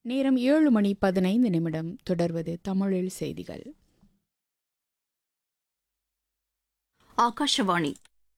நேரம் ஏழு மணி பதினைந்து நிமிடம் தொடர்வது தமிழில் செய்திகள் ಆಕಾಶವಾಣಿ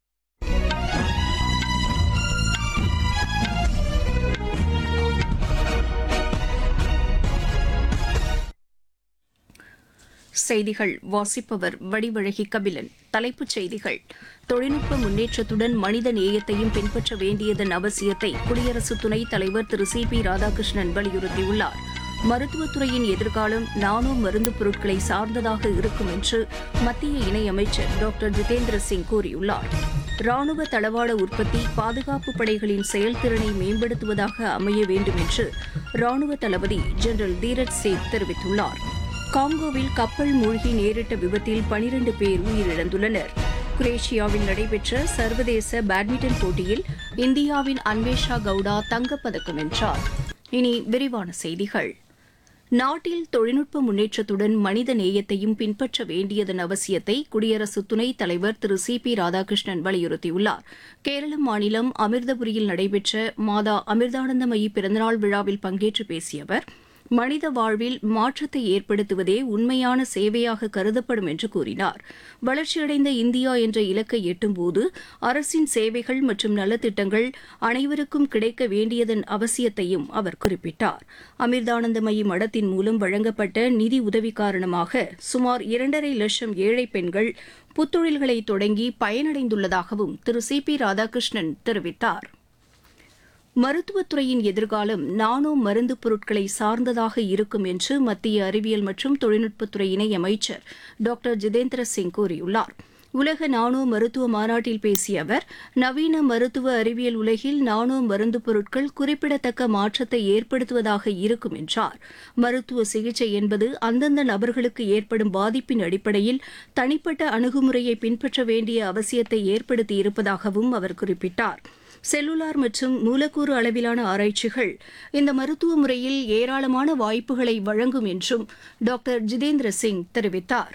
செய்திகள் வாசிப்பவர் வடிவழகி கபிலன் தலைப்புச் செய்திகள் தொழில்நுட்ப முன்னேற்றத்துடன் மனித நேயத்தையும் பின்பற்ற வேண்டியதன் அவசியத்தை குடியரசு துணைத் தலைவர் திரு சி பி ராதாகிருஷ்ணன் வலியுறுத்தியுள்ளார் மருத்துவத்துறையின் எதிர்காலம் நானோ மருந்து பொருட்களை சார்ந்ததாக இருக்கும் என்று மத்திய இணையமைச்சர் டாக்டர் ஜிதேந்திர சிங் கூறியுள்ளார் ராணுவ தளவாட உற்பத்தி பாதுகாப்பு படைகளின் செயல்திறனை மேம்படுத்துவதாக அமைய வேண்டும் என்று ராணுவ தளபதி ஜெனரல் தீரஜ் சேத் தெரிவித்துள்ளார் காங்கோவில் கப்பல் மூழ்கி நேரிட்ட விபத்தில் பனிரண்டு பேர் உயிரிழந்துள்ளனர் குரேஷியாவில் நடைபெற்ற சர்வதேச பேட்மிண்டன் போட்டியில் இந்தியாவின் அன்வேஷா கவுடா தங்கப்பதக்கம் வென்றார் இனி விரிவான செய்திகள் நாட்டில் தொழில்நுட்ப முன்னேற்றத்துடன் மனித நேயத்தையும் பின்பற்ற வேண்டியதன் அவசியத்தை குடியரசு துணைத் தலைவர் திரு சி பி ராதாகிருஷ்ணன் வலியுறுத்தியுள்ளார் கேரள மாநிலம் அமிர்தபுரியில் நடைபெற்ற மாதா அமிர்தானந்தமயி பிறந்தநாள் விழாவில் பங்கேற்று பேசிய அவர் மனித வாழ்வில் மாற்றத்தை ஏற்படுத்துவதே உண்மையான சேவையாக கருதப்படும் என்று கூறினார் வளர்ச்சியடைந்த இந்தியா என்ற இலக்கை எட்டும்போது அரசின் சேவைகள் மற்றும் நலத்திட்டங்கள் அனைவருக்கும் கிடைக்க வேண்டியதன் அவசியத்தையும் அவர் குறிப்பிட்டார் அமிர்தானந்தமயி மடத்தின் மூலம் வழங்கப்பட்ட நிதி உதவி காரணமாக சுமார் இரண்டரை லட்சம் ஏழை பெண்கள் புத்தொழில்களை தொடங்கி பயனடைந்துள்ளதாகவும் திரு சி பி ராதாகிருஷ்ணன் தெரிவித்தார் மருத்துவத்துறையின் எதிர்காலம் நானோ மருந்து பொருட்களை சார்ந்ததாக இருக்கும் என்று மத்திய அறிவியல் மற்றும் தொழில்நுட்பத்துறை இணையமைச்சர் டாக்டர் ஜிதேந்திர சிங் கூறியுள்ளார் உலக நானோ மருத்துவ மாநாட்டில் பேசிய அவர் நவீன மருத்துவ அறிவியல் உலகில் நானோ மருந்து பொருட்கள் குறிப்பிடத்தக்க மாற்றத்தை ஏற்படுத்துவதாக இருக்கும் என்றார் மருத்துவ சிகிச்சை என்பது அந்தந்த நபர்களுக்கு ஏற்படும் பாதிப்பின் அடிப்படையில் தனிப்பட்ட அணுகுமுறையை பின்பற்ற வேண்டிய அவசியத்தை ஏற்படுத்தியிருப்பதாகவும் அவர் குறிப்பிட்டார் செல்லுலார் மற்றும் மூலக்கூறு அளவிலான ஆராய்ச்சிகள் இந்த மருத்துவ முறையில் ஏராளமான வாய்ப்புகளை வழங்கும் என்றும் டாக்டர் ஜிதேந்திர சிங் தெரிவித்தார்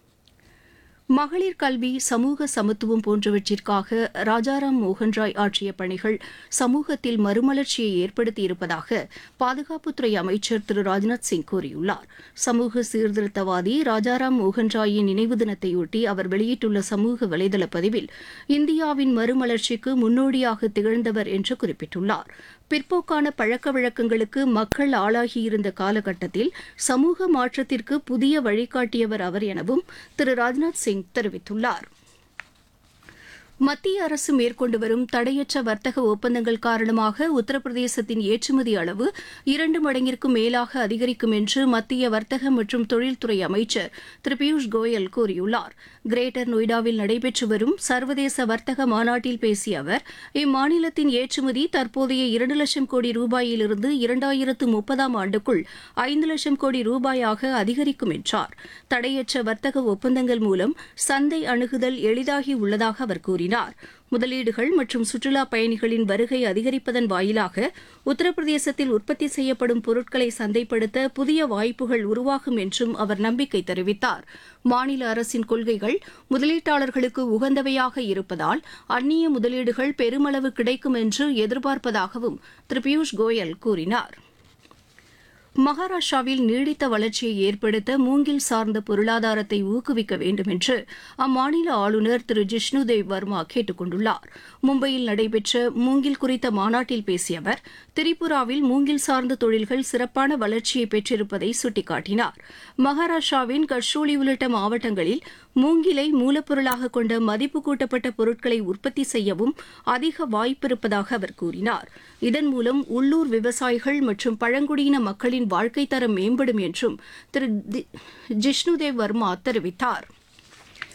மகளிர் கல்வி சமூக சமத்துவம் போன்றவற்றிற்காக ராஜாராம் மோகன் ராய் ஆற்றிய பணிகள் சமூகத்தில் மறுமலர்ச்சியை ஏற்படுத்தியிருப்பதாக பாதுகாப்புத்துறை அமைச்சர் திரு ராஜ்நாத் சிங் கூறியுள்ளார் சமூக சீர்திருத்தவாதி ராஜாராம் மோகன் ராயின் நினைவு தினத்தையொட்டி அவர் வெளியிட்டுள்ள சமூக வலைதள பதிவில் இந்தியாவின் மறுமலர்ச்சிக்கு முன்னோடியாக திகழ்ந்தவர் என்று குறிப்பிட்டுள்ளார் பிற்போக்கான பழக்க வழக்கங்களுக்கு மக்கள் ஆளாகியிருந்த காலகட்டத்தில் சமூக மாற்றத்திற்கு புதிய வழிகாட்டியவர் அவர் எனவும் திரு ராஜ்நாத் சிங் தெரிவித்துள்ளார் மத்திய அரசு மேற்கொண்டு வரும் தடையற்ற வர்த்தக ஒப்பந்தங்கள் காரணமாக உத்தரப்பிரதேசத்தின் ஏற்றுமதி அளவு இரண்டு மடங்கிற்கும் மேலாக அதிகரிக்கும் என்று மத்திய வர்த்தக மற்றும் தொழில்துறை அமைச்சர் திரு பியூஷ் கோயல் கூறியுள்ளார் கிரேட்டர் நொய்டாவில் நடைபெற்று வரும் சர்வதேச வர்த்தக மாநாட்டில் பேசிய அவர் இம்மாநிலத்தின் ஏற்றுமதி தற்போதைய இரண்டு லட்சம் கோடி ரூபாயிலிருந்து இரண்டாயிரத்து முப்பதாம் ஆண்டுக்குள் ஐந்து லட்சம் கோடி ரூபாயாக அதிகரிக்கும் என்றார் தடையற்ற வர்த்தக ஒப்பந்தங்கள் மூலம் சந்தை அணுகுதல் எளிதாகி உள்ளதாக அவர் கூறினார் முதலீடுகள் மற்றும் சுற்றுலா பயணிகளின் வருகை அதிகரிப்பதன் வாயிலாக உத்தரப்பிரதேசத்தில் உற்பத்தி செய்யப்படும் பொருட்களை சந்தைப்படுத்த புதிய வாய்ப்புகள் உருவாகும் என்றும் அவர் நம்பிக்கை தெரிவித்தார் மாநில அரசின் கொள்கைகள் முதலீட்டாளர்களுக்கு உகந்தவையாக இருப்பதால் அந்நிய முதலீடுகள் பெருமளவு கிடைக்கும் என்று எதிர்பார்ப்பதாகவும் திரு பியூஷ் கோயல் கூறினார் மகாராஷ்டிராவில் நீடித்த வளர்ச்சியை ஏற்படுத்த மூங்கில் சார்ந்த பொருளாதாரத்தை ஊக்குவிக்க வேண்டும் என்று அம்மாநில ஆளுநர் திரு ஜிஷ்ணுதேவ் வர்மா கேட்டுக் கொண்டுள்ளார் மும்பையில் நடைபெற்ற மூங்கில் குறித்த மாநாட்டில் பேசிய அவர் திரிபுராவில் மூங்கில் சார்ந்த தொழில்கள் சிறப்பான வளர்ச்சியை பெற்றிருப்பதை சுட்டிக்காட்டினார் மகாராஷ்டிராவின் கட்சோலி உள்ளிட்ட மாவட்டங்களில் மூங்கிலை மூலப்பொருளாக கொண்ட மதிப்பு கூட்டப்பட்ட பொருட்களை உற்பத்தி செய்யவும் அதிக வாய்ப்பிருப்பதாக அவர் கூறினார் இதன் மூலம் உள்ளூர் விவசாயிகள் மற்றும் பழங்குடியின மக்களின் வாழ்க்கை தரம் மேம்படும் என்றும் திரு ஜிஷ்ணுதேவ் வர்மா தெரிவித்தார்